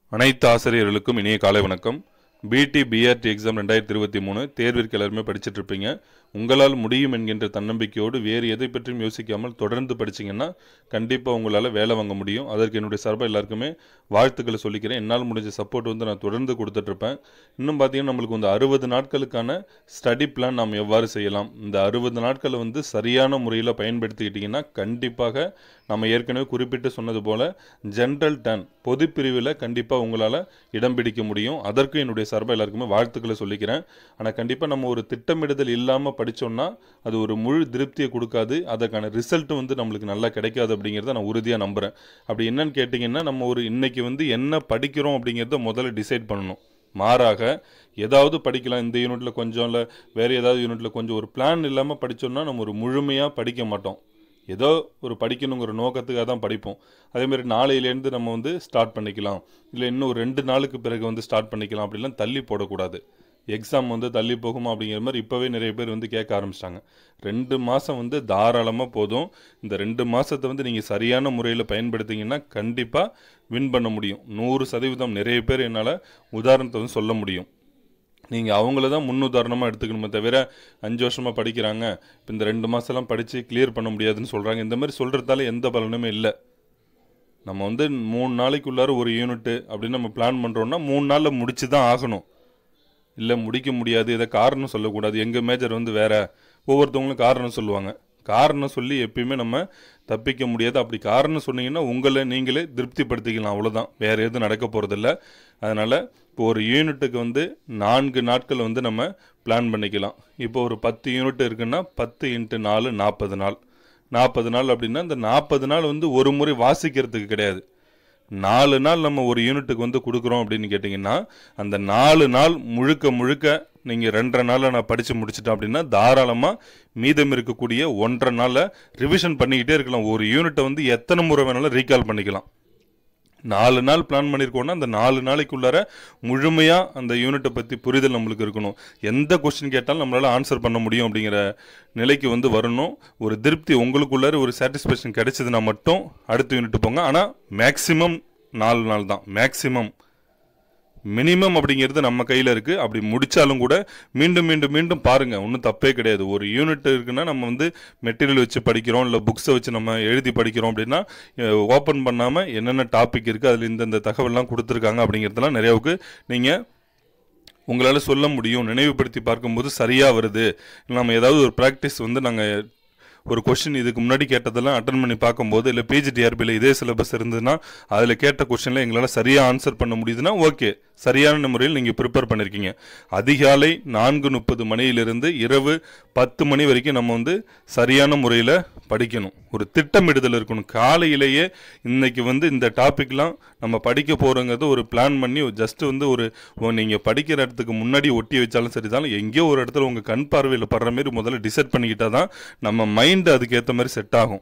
அனைத்து ஆசிரியர்களுக்கும் இனிய காலை வணக்கம் பிடி பிஆர்டி எக்ஸாம் ரெண்டாயிரத்தி இருபத்தி மூணு தேர்விற்கு எல்லாருமே படிச்சுட்டு இருப்பீங்க உங்களால் முடியும் என்கின்ற தன்னம்பிக்கையோடு வேறு எதை பற்றியும் யோசிக்காமல் தொடர்ந்து படிச்சீங்கன்னா கண்டிப்பாக உங்களால் வேலை வாங்க முடியும் அதற்கு என்னுடைய சார்பாக எல்லாருக்குமே வாழ்த்துக்களை சொல்லிக்கிறேன் என்னால் முடிஞ்ச சப்போர்ட் வந்து நான் தொடர்ந்து கொடுத்துட்ருப்பேன் இன்னும் பார்த்தீங்கன்னா நம்மளுக்கு வந்து அறுபது நாட்களுக்கான ஸ்டடி பிளான் நாம் எவ்வாறு செய்யலாம் இந்த அறுபது நாட்களை வந்து சரியான முறையில் பயன்படுத்திக்கிட்டிங்கன்னா கண்டிப்பாக நம்ம ஏற்கனவே குறிப்பிட்டு சொன்னது போல் ஜென்ரல் டர்ன் பொது பிரிவில் கண்டிப்பாக உங்களால் இடம் பிடிக்க முடியும் அதற்கு என்னுடைய சார்பாக எல்லாருக்குமே வாழ்த்துக்களை சொல்லிக்கிறேன் ஆனால் கண்டிப்பாக நம்ம ஒரு திட்டமிடுதல் இல்லாமல் படித்தோம்னா அது ஒரு முழு திருப்தியை கொடுக்காது அதற்கான ரிசல்ட் வந்து நம்மளுக்கு நல்லா கிடைக்காது அப்படிங்கிறத நான் உறுதியாக நம்புகிறேன் அப்படி என்னன்னு கேட்டிங்கன்னா நம்ம ஒரு இன்னைக்கு வந்து என்ன படிக்கிறோம் அப்படிங்கிறத முதல்ல டிசைட் பண்ணணும் மாறாக ஏதாவது படிக்கலாம் இந்த யூனிட்டில் கொஞ்சம் இல்லை வேறு ஏதாவது யூனிட்டில் கொஞ்சம் ஒரு பிளான் இல்லாமல் படித்தோம்னா நம்ம ஒரு முழுமையாக படிக்க மாட்டோம் ஏதோ ஒரு படிக்கணுங்கிற நோக்கத்துக்காக தான் படிப்போம் அதேமாதிரி நாளையிலேருந்து நம்ம வந்து ஸ்டார்ட் பண்ணிக்கலாம் இல்லை இன்னும் ஒரு ரெண்டு நாளுக்கு பிறகு வந்து ஸ்டார்ட் பண்ணிக்கலாம் அப்படிலாம் தள்ளி போடக்கூடாது எக்ஸாம் வந்து தள்ளி போகுமா அப்படிங்கிற மாதிரி இப்போவே நிறைய பேர் வந்து கேட்க ஆரம்பிச்சிட்டாங்க ரெண்டு மாதம் வந்து தாராளமாக போதும் இந்த ரெண்டு மாதத்தை வந்து நீங்கள் சரியான முறையில் பயன்படுத்திங்கன்னா கண்டிப்பாக வின் பண்ண முடியும் நூறு சதவீதம் நிறைய பேர் என்னால் உதாரணத்தை வந்து சொல்ல முடியும் நீங்கள் அவங்கள தான் முன்னுதாரணமாக எடுத்துக்கணுமே தவிர அஞ்சு வருஷமாக படிக்கிறாங்க இப்போ இந்த ரெண்டு மாதம்லாம் படித்து கிளியர் பண்ண முடியாதுன்னு சொல்கிறாங்க இந்த மாதிரி சொல்கிறதால எந்த பலனுமே இல்லை நம்ம வந்து மூணு நாளைக்குள்ளார ஒரு யூனிட்டு அப்படின்னு நம்ம பிளான் பண்ணுறோன்னா மூணு நாளில் முடிச்சு தான் ஆகணும் இல்லை முடிக்க முடியாது இதை காரணம் சொல்லக்கூடாது எங்கள் மேஜர் வந்து வேற ஒவ்வொருத்தவங்களும் காரணம் சொல்லுவாங்க காரணம் சொல்லி எப்பயுமே நம்ம தப்பிக்க முடியாது அப்படி காரணம் சொன்னீங்கன்னா உங்களை நீங்களே திருப்திப்படுத்திக்கலாம் அவ்வளோதான் வேறு எதுவும் நடக்க போகிறதில்ல அதனால் இப்போ ஒரு யூனிட்டுக்கு வந்து நான்கு நாட்கள் வந்து நம்ம பிளான் பண்ணிக்கலாம் இப்போ ஒரு பத்து யூனிட் இருக்குன்னா பத்து இன்ட்டு நாலு நாற்பது நாள் நாற்பது நாள் அப்படின்னா இந்த நாற்பது நாள் வந்து ஒரு முறை வாசிக்கிறதுக்கு கிடையாது நாலு நாள் நம்ம ஒரு யூனிட்டுக்கு வந்து கொடுக்குறோம் அப்படின்னு கேட்டிங்கன்னா அந்த நாலு நாள் முழுக்க முழுக்க நீங்கள் ரெண்டரை நாளில் நான் படித்து முடிச்சிட்டேன் அப்படின்னா தாராளமாக மீதம் இருக்கக்கூடிய ஒன்றரை நாளில் ரிவிஷன் பண்ணிக்கிட்டே இருக்கலாம் ஒரு யூனிட்டை வந்து எத்தனை முறை வேணாலும் ரீகால் பண்ணிக்கலாம் நாலு நாள் பிளான் பண்ணியிருக்கோம்னா அந்த நாலு நாளைக்குள்ளார முழுமையாக அந்த யூனிட்டை பற்றி புரிதல் நம்மளுக்கு இருக்கணும் எந்த கொஸ்டின் கேட்டாலும் நம்மளால் ஆன்சர் பண்ண முடியும் அப்படிங்கிற நிலைக்கு வந்து வரணும் ஒரு திருப்தி உங்களுக்குள்ளார ஒரு சாட்டிஸ்ஃபேக்ஷன் கிடைச்சதுன்னா மட்டும் அடுத்த யூனிட் போங்க ஆனால் மேக்ஸிமம் நாலு நாள் தான் மேக்ஸிமம் மினிமம் அப்படிங்கிறது நம்ம கையில் இருக்குது அப்படி முடித்தாலும் கூட மீண்டும் மீண்டும் மீண்டும் பாருங்கள் ஒன்றும் தப்பே கிடையாது ஒரு யூனிட் இருக்குன்னா நம்ம வந்து மெட்டீரியல் வச்சு படிக்கிறோம் இல்லை புக்ஸை வச்சு நம்ம எழுதி படிக்கிறோம் அப்படின்னா ஓப்பன் பண்ணாமல் என்னென்ன டாபிக் இருக்குது அதில் இந்தந்த தகவல்லாம் கொடுத்துருக்காங்க அப்படிங்கிறதெல்லாம் நிறையாவுக்கு நீங்கள் உங்களால் சொல்ல முடியும் நினைவுபடுத்தி பார்க்கும்போது சரியாக வருது நம்ம ஏதாவது ஒரு ப்ராக்டிஸ் வந்து நாங்கள் ஒரு கொஷின் இதுக்கு முன்னாடி கேட்டதெல்லாம் அட்டன் பண்ணி பார்க்கும்போது இல்லை பிஜிடிஆர்பியில் இதே சிலபஸ் இருந்ததுன்னா அதில் கேட்ட கொஷனில் எங்களால் சரியாக ஆன்சர் பண்ண முடியுதுன்னா ஓகே சரியான முறையில் நீங்கள் ப்ரிப்பேர் பண்ணியிருக்கீங்க அதிகாலை நான்கு முப்பது மணியிலிருந்து இரவு பத்து மணி வரைக்கும் நம்ம வந்து சரியான முறையில் படிக்கணும் ஒரு திட்டமிடுதல் இருக்கணும் காலையிலேயே இன்னைக்கு வந்து இந்த டாபிக்லாம் நம்ம படிக்க போகிறோங்கிறது ஒரு பிளான் பண்ணி ஜஸ்ட் வந்து ஒரு நீங்கள் படிக்கிற இடத்துக்கு முன்னாடி ஒட்டி வச்சாலும் சரிதான் எங்கேயோ ஒரு இடத்துல உங்கள் கண் பார்வையில் படுற மாதிரி முதல்ல டிசைட் பண்ணிக்கிட்டால் தான் நம்ம மைண்டு அதுக்கேற்ற மாதிரி செட் ஆகும்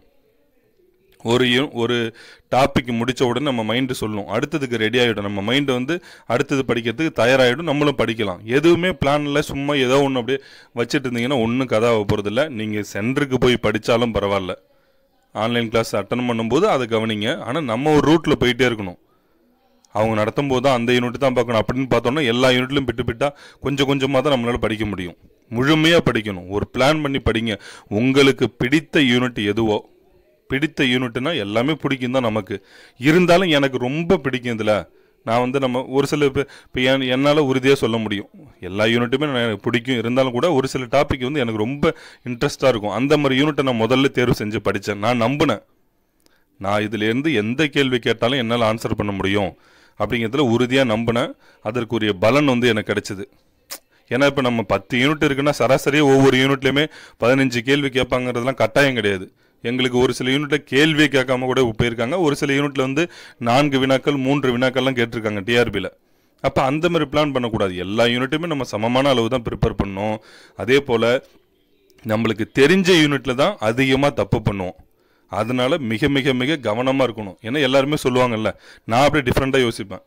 ஒரு யூ- ஒரு டாபிக் முடிச்ச உடனே நம்ம மைண்டு சொல்லும் அடுத்ததுக்கு ரெடி ஆகிடும் நம்ம மைண்டு வந்து அடுத்தது படிக்கிறதுக்கு தயாராகிடும் நம்மளும் படிக்கலாம் எதுவுமே பிளானில் சும்மா ஏதோ ஒன்று அப்படியே வச்சுட்டு இருந்தீங்கன்னா ஒன்றும் கதை ஆக போகிறதில்ல நீங்கள் சென்டருக்கு போய் படித்தாலும் பரவாயில்ல ஆன்லைன் கிளாஸ் அட்டன் பண்ணும்போது அதை கவனிங்க ஆனால் நம்ம ஒரு ரூட்டில் போயிட்டே இருக்கணும் அவங்க நடத்தும் போது தான் அந்த யூனிட் தான் பார்க்கணும் அப்படின்னு பார்த்தோம்னா எல்லா யூனிட்லையும் பிட்டு பிட்டா கொஞ்சம் கொஞ்சமாக தான் நம்மளால் படிக்க முடியும் முழுமையாக படிக்கணும் ஒரு பிளான் பண்ணி படிங்க உங்களுக்கு பிடித்த யூனிட் எதுவோ பிடித்த யூனிட்னா எல்லாமே பிடிக்கும் தான் நமக்கு இருந்தாலும் எனக்கு ரொம்ப பிடிக்கும் இதில் நான் வந்து நம்ம ஒரு சில இப்போ இப்போ என் என்னால் உறுதியாக சொல்ல முடியும் எல்லா யூனிட்டுமே நான் எனக்கு பிடிக்கும் இருந்தாலும் கூட ஒரு சில டாபிக் வந்து எனக்கு ரொம்ப இன்ட்ரெஸ்ட்டாக இருக்கும் அந்த மாதிரி யூனிட்டை நான் முதல்ல தேர்வு செஞ்சு படித்தேன் நான் நம்பினேன் நான் இதிலேருந்து எந்த கேள்வி கேட்டாலும் என்னால் ஆன்சர் பண்ண முடியும் அப்படிங்கிறதுல உறுதியாக நம்பினேன் அதற்குரிய பலன் வந்து எனக்கு கிடைச்சிது ஏன்னா இப்போ நம்ம பத்து யூனிட் இருக்குன்னா சராசரியாக ஒவ்வொரு யூனிட்லையுமே பதினஞ்சு கேள்வி கேட்பாங்கிறதுலாம் கட்டாயம் கிடையாது எங்களுக்கு ஒரு சில யூனிட்ல கேள்வியே கேட்காம கூட போயிருக்காங்க ஒரு சில யூனிட்ல வந்து நான்கு வினாக்கள் மூன்று வினாக்கள்லாம் கேட்டிருக்காங்க டிஆர்பியில் அப்போ அந்த மாதிரி பிளான் பண்ணக்கூடாது எல்லா யூனிட்டுமே நம்ம சமமான அளவு தான் ப்ரிப்பேர் பண்ணோம் அதே போல் நம்மளுக்கு தெரிஞ்ச யூனிட்ல தான் அதிகமாக தப்பு பண்ணுவோம் அதனால மிக மிக மிக கவனமாக இருக்கணும் ஏன்னா எல்லாருமே சொல்லுவாங்கல்ல நான் அப்படியே டிஃப்ரெண்ட்டாக யோசிப்பேன்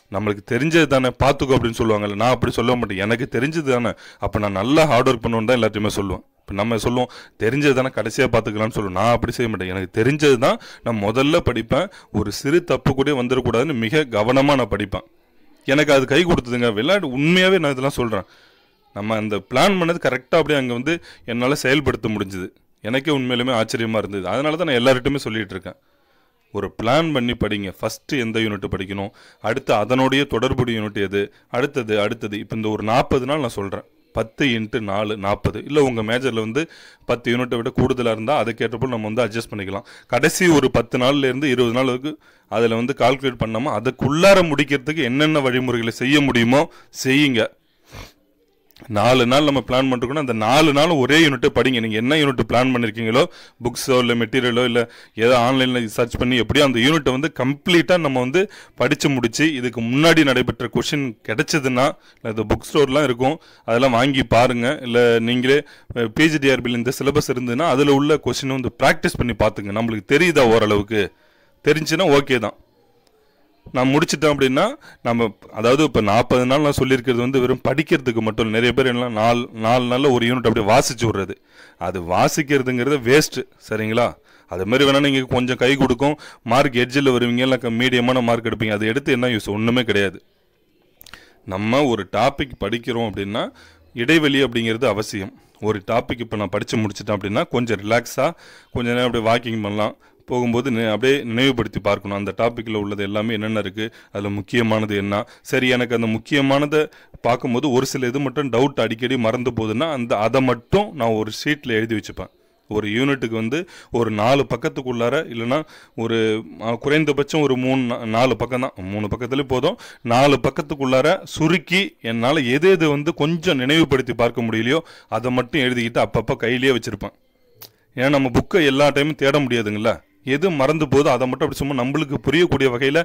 நம்மளுக்கு தெரிஞ்சது தானே பார்த்துக்கோ அப்படின்னு சொல்லுவாங்கல்ல நான் அப்படி சொல்ல மாட்டேன் எனக்கு தெரிஞ்சது தானே அப்போ நான் நல்லா ஹார்ட் ஒர்க் பண்ணுவேன்னு தான் எல்லாத்தையுமே சொல்லுவேன் இப்போ நம்ம சொல்லுவோம் தெரிஞ்சது தானே கடைசியாக பார்த்துக்கலாம்னு சொல்லுவோம் நான் அப்படி செய்ய மாட்டேன் எனக்கு தெரிஞ்சது தான் நான் முதல்ல படிப்பேன் ஒரு சிறு தப்பு கூட வந்துடக்கூடாதுன்னு மிக கவனமாக நான் படிப்பேன் எனக்கு அது கை கொடுத்ததுங்க விளையாட்டு உண்மையாகவே நான் இதெல்லாம் சொல்கிறேன் நம்ம அந்த பிளான் பண்ணது கரெக்டாக அப்படியே அங்கே வந்து என்னால் செயல்படுத்த முடிஞ்சுது எனக்கே உண்மையிலுமே ஆச்சரியமாக இருந்தது அதனால தான் நான் எல்லார்கிட்டையுமே சொல்லிகிட்டு இருக்கேன் ஒரு பிளான் பண்ணி படிங்க ஃபஸ்ட்டு எந்த யூனிட் படிக்கணும் அடுத்து அதனுடைய தொடர்புடைய யூனிட் எது அடுத்தது அடுத்தது இப்போ இந்த ஒரு நாற்பது நாள் நான் சொல்கிறேன் பத்து இன்ட்டு நாலு நாற்பது இல்லை உங்கள் மேஜரில் வந்து பத்து யூனிட்டை விட கூடுதலாக இருந்தால் அதுக்கேற்றப்போ நம்ம வந்து அட்ஜஸ்ட் பண்ணிக்கலாம் கடைசி ஒரு பத்து நாள்லேருந்து இருபது நாள் வரைக்கும் அதில் வந்து கால்குலேட் பண்ணாமல் அதுக்குள்ளார முடிக்கிறதுக்கு என்னென்ன வழிமுறைகளை செய்ய முடியுமோ செய்யுங்க நாலு நாள் நம்ம பிளான் பண்ணிருக்கோம் அந்த நாலு நாள் ஒரே யூனிட்டை படிங்க நீங்கள் என்ன யூனிட் பிளான் பண்ணியிருக்கீங்களோ புக்ஸோ இல்லை மெட்டீரியலோ இல்லை ஏதோ ஆன்லைனில் சர்ச் பண்ணி எப்படியோ அந்த யூனிட்டை வந்து கம்ப்ளீட்டாக நம்ம வந்து படித்து முடிச்சு இதுக்கு முன்னாடி நடைபெற்ற கொஷின் கிடைச்சதுன்னா இல்லை இந்த புக் ஸ்டோர்லாம் இருக்கும் அதெல்லாம் வாங்கி பாருங்கள் இல்லை நீங்களே பிஜிடிஆர்பியில் இந்த சிலபஸ் இருந்ததுன்னா அதில் உள்ள கொஷினை வந்து ப்ராக்டிஸ் பண்ணி பார்த்துங்க நம்மளுக்கு தெரியுதா ஓரளவுக்கு தெரிஞ்சுன்னா ஓகே தான் நான் முடிச்சிட்டேன் அப்படின்னா நம்ம அதாவது இப்போ நாற்பது நாள் நான் சொல்லியிருக்கிறது வந்து வெறும் படிக்கிறதுக்கு மட்டும் இல்லை நிறைய பேர் என்ன நாலு நாலு நாளில் ஒரு யூனிட் அப்படியே வாசிச்சு விட்றது அது வாசிக்கிறதுங்கிறது வேஸ்ட்டு சரிங்களா அது மாதிரி வேணால் நீங்கள் கொஞ்சம் கை கொடுக்கும் மார்க் எட்ஜில் வருவீங்க இல்லை மீடியமான மார்க் எடுப்பீங்க அதை எடுத்து என்ன யூஸ் ஒன்றுமே கிடையாது நம்ம ஒரு டாபிக் படிக்கிறோம் அப்படின்னா இடைவெளி அப்படிங்கிறது அவசியம் ஒரு டாபிக் இப்போ நான் படித்து முடிச்சிட்டேன் அப்படின்னா கொஞ்சம் ரிலாக்ஸாக கொஞ்ச நேரம் அப்படியே வாக்கிங் பண்ணலாம் போகும்போது நி- அப்படியே நினைவுபடுத்தி பார்க்கணும் அந்த டாப்பிக்கில் உள்ளது எல்லாமே என்னென்ன இருக்குது அதில் முக்கியமானது என்ன சரி எனக்கு அந்த முக்கியமானதை பார்க்கும்போது ஒரு சில இது மட்டும் டவுட் அடிக்கடி மறந்து போகுதுன்னா அந்த அதை மட்டும் நான் ஒரு ஷீட்டில் எழுதி வச்சுப்பேன் ஒரு யூனிட்டுக்கு வந்து ஒரு நாலு பக்கத்துக்குள்ளார இல்லைன்னா ஒரு அ, குறைந்தபட்சம் ஒரு மூணு நா- நாலு பக்கம் தான் மூணு பக்கத்துலேயே போதும் நாலு பக்கத்துக்குள்ளார சுருக்கி என்னால் எது எது வந்து கொஞ்சம் நினைவுபடுத்தி பார்க்க முடியலையோ அதை மட்டும் எழுதிக்கிட்டு அப்பப்போ கையிலேயே வச்சுருப்பேன் ஏன்னா நம்ம புக்கை எல்லா டைமும் தேட முடியாதுங்களா எது மறந்து போதோ அதை மட்டும் அப்படி சும்மா நம்மளுக்கு புரியக்கூடிய வகையில்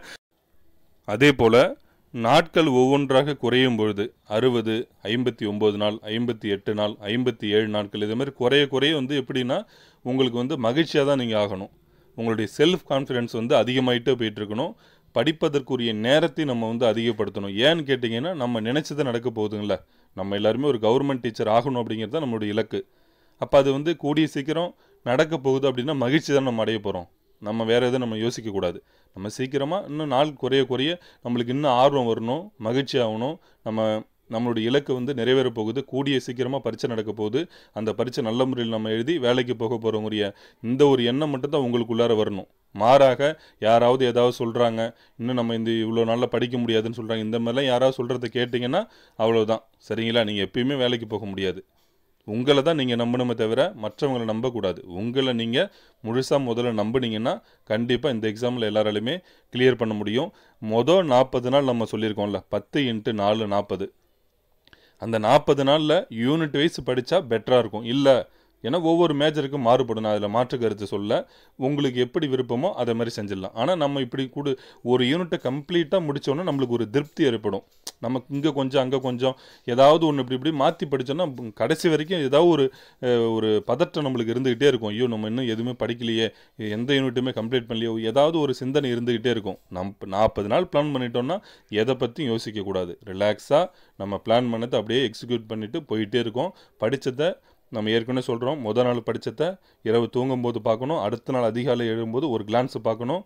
அதே போல் நாட்கள் ஒவ்வொன்றாக குறையும் பொழுது அறுபது ஐம்பத்தி ஒம்பது நாள் ஐம்பத்தி எட்டு நாள் ஐம்பத்தி ஏழு நாட்கள் இது மாதிரி குறைய குறைய வந்து எப்படின்னா உங்களுக்கு வந்து மகிழ்ச்சியாக தான் நீங்கள் ஆகணும் உங்களுடைய செல்ஃப் கான்ஃபிடென்ஸ் வந்து அதிகமாயிட்டே போயிட்டு இருக்கணும் படிப்பதற்குரிய நேரத்தை நம்ம வந்து அதிகப்படுத்தணும் ஏன்னு கேட்டிங்கன்னா நம்ம நினச்சதை நடக்க போகுதுங்கள நம்ம எல்லாருமே ஒரு கவர்மெண்ட் டீச்சர் ஆகணும் அப்படிங்கிறது தான் நம்மளுடைய இலக்கு அப்போ அது வந்து கூடிய சீக்கிரம் நடக்க போகுது அப்படின்னா மகிழ்ச்சி தான் நம்ம அடைய போகிறோம் நம்ம வேறு எதுவும் நம்ம யோசிக்கக்கூடாது நம்ம சீக்கிரமாக இன்னும் நாள் குறைய குறைய நம்மளுக்கு இன்னும் ஆர்வம் வரணும் மகிழ்ச்சி ஆகணும் நம்ம நம்மளுடைய இலக்கு வந்து நிறைவேற போகுது கூடிய சீக்கிரமாக பரீட்சை நடக்க போகுது அந்த பரீட்சை நல்ல முறையில் நம்ம எழுதி வேலைக்கு போக போகிறவங்களுடைய இந்த ஒரு எண்ணம் மட்டும்தான் உங்களுக்குள்ளார வரணும் மாறாக யாராவது ஏதாவது சொல்கிறாங்க இன்னும் நம்ம இந்த இவ்வளோ நாளில் படிக்க முடியாதுன்னு சொல்கிறாங்க இந்த மாதிரிலாம் யாராவது சொல்கிறத கேட்டிங்கன்னா அவ்வளோதான் சரிங்களா நீங்கள் எப்பயுமே வேலைக்கு போக முடியாது உங்களை தான் நீங்கள் நம்பணுமே தவிர மற்றவங்களை நம்பக்கூடாது உங்களை நீங்கள் முழுசாக முதல்ல நம்புனீங்கன்னா கண்டிப்பாக இந்த எக்ஸாமில் எல்லாராலையுமே கிளியர் பண்ண முடியும் மொதல் நாற்பது நாள் நம்ம சொல்லியிருக்கோம்ல பத்து இன்ட்டு நாலு நாற்பது அந்த நாற்பது நாளில் யூனிட் வைஸ் படித்தா பெட்டராக இருக்கும் இல்லை ஏன்னா ஒவ்வொரு மேஜருக்கும் மாறுபடும் நான் அதில் மாற்று கருத்து சொல்ல உங்களுக்கு எப்படி விருப்பமோ அதை மாதிரி செஞ்சிடலாம் ஆனால் நம்ம இப்படி கூட ஒரு யூனிட்டை கம்ப்ளீட்டாக முடித்தோன்னே நம்மளுக்கு ஒரு திருப்தி ஏற்படும் நமக்கு இங்கே கொஞ்சம் அங்கே கொஞ்சம் ஏதாவது ஒன்று இப்படி இப்படி மாற்றி படித்தோன்னா கடைசி வரைக்கும் ஏதாவது ஒரு அஹ், ஒரு பதட்டம் நம்மளுக்கு இருந்துக்கிட்டே இருக்கும் ஐயோ நம்ம இன்னும் எதுவுமே படிக்கலையே எந்த யூனிட்டுமே கம்ப்ளீட் பண்ணலையோ ஏதாவது ஒரு சிந்தனை இருந்துக்கிட்டே இருக்கும் நம் நாற்பது நாள் பிளான் பண்ணிட்டோம்னா எதை பற்றியும் யோசிக்கக்கூடாது ரிலாக்ஸாக நம்ம பிளான் பண்ணதை அப்படியே எக்ஸிக்யூட் பண்ணிவிட்டு போயிட்டே இருக்கோம் படித்ததை நம்ம ஏற்கனவே சொல்கிறோம் முத நாள் படித்ததை இரவு தூங்கும்போது பார்க்கணும் அடுத்த நாள் அதிகாலை எழும்போது ஒரு கிளான்ஸ் பார்க்கணும்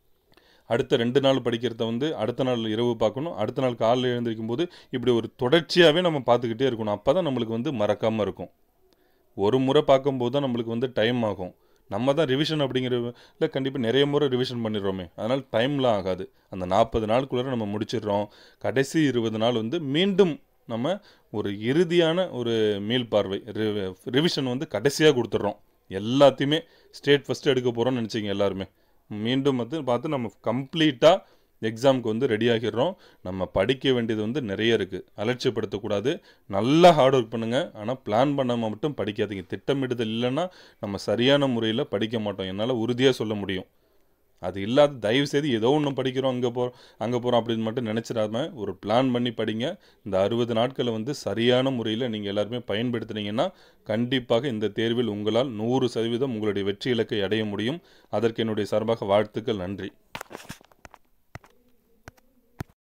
அடுத்த ரெண்டு நாள் படிக்கிறத வந்து அடுத்த நாள் இரவு பார்க்கணும் அடுத்த நாள் காலையில் எழுந்திருக்கும் போது இப்படி ஒரு தொடர்ச்சியாகவே நம்ம பார்த்துக்கிட்டே இருக்கணும் அப்போ தான் நம்மளுக்கு வந்து மறக்காமல் இருக்கும் ஒரு முறை பார்க்கும்போது தான் நம்மளுக்கு வந்து டைம் ஆகும் நம்ம தான் ரிவிஷன் அப்படிங்கிறதுல கண்டிப்பாக நிறைய முறை ரிவிஷன் பண்ணிடுறோமே அதனால் டைம்லாம் ஆகாது அந்த நாற்பது நாளுக்குள்ளே நம்ம முடிச்சிடுறோம் கடைசி இருபது நாள் வந்து மீண்டும் நம்ம ஒரு இறுதியான ஒரு மீள் பார்வை ரிவிஷன் வந்து கடைசியாக கொடுத்துட்றோம் எல்லாத்தையுமே ஸ்டேட் ஃபஸ்ட்டு எடுக்க போகிறோம்னு நினச்சிங்க எல்லாருமே மீண்டும் வந்து பார்த்து நம்ம கம்ப்ளீட்டாக எக்ஸாமுக்கு வந்து ரெடி ஆகிடுறோம் நம்ம படிக்க வேண்டியது வந்து நிறைய இருக்குது அலட்சியப்படுத்தக்கூடாது நல்லா ஹார்ட் ஒர்க் பண்ணுங்கள் ஆனால் பிளான் பண்ணாமல் மட்டும் படிக்காதீங்க திட்டமிடுதல் இல்லைன்னா நம்ம சரியான முறையில் படிக்க மாட்டோம் என்னால் உறுதியாக சொல்ல முடியும் அது இல்லாத தயவு செய்து ஏதோ ஒன்று படிக்கிறோம் அங்கே போகிறோம் அங்கே போகிறோம் அப்படின்னு மட்டும் நினச்சிடாம ஒரு பிளான் பண்ணி படிங்க இந்த அறுபது நாட்களை வந்து சரியான முறையில் நீங்கள் எல்லாருமே பயன்படுத்துனீங்கன்னா கண்டிப்பாக இந்த தேர்வில் உங்களால் நூறு சதவீதம் உங்களுடைய வெற்றி இலக்கை அடைய முடியும் அதற்கு என்னுடைய சார்பாக வாழ்த்துக்கள் நன்றி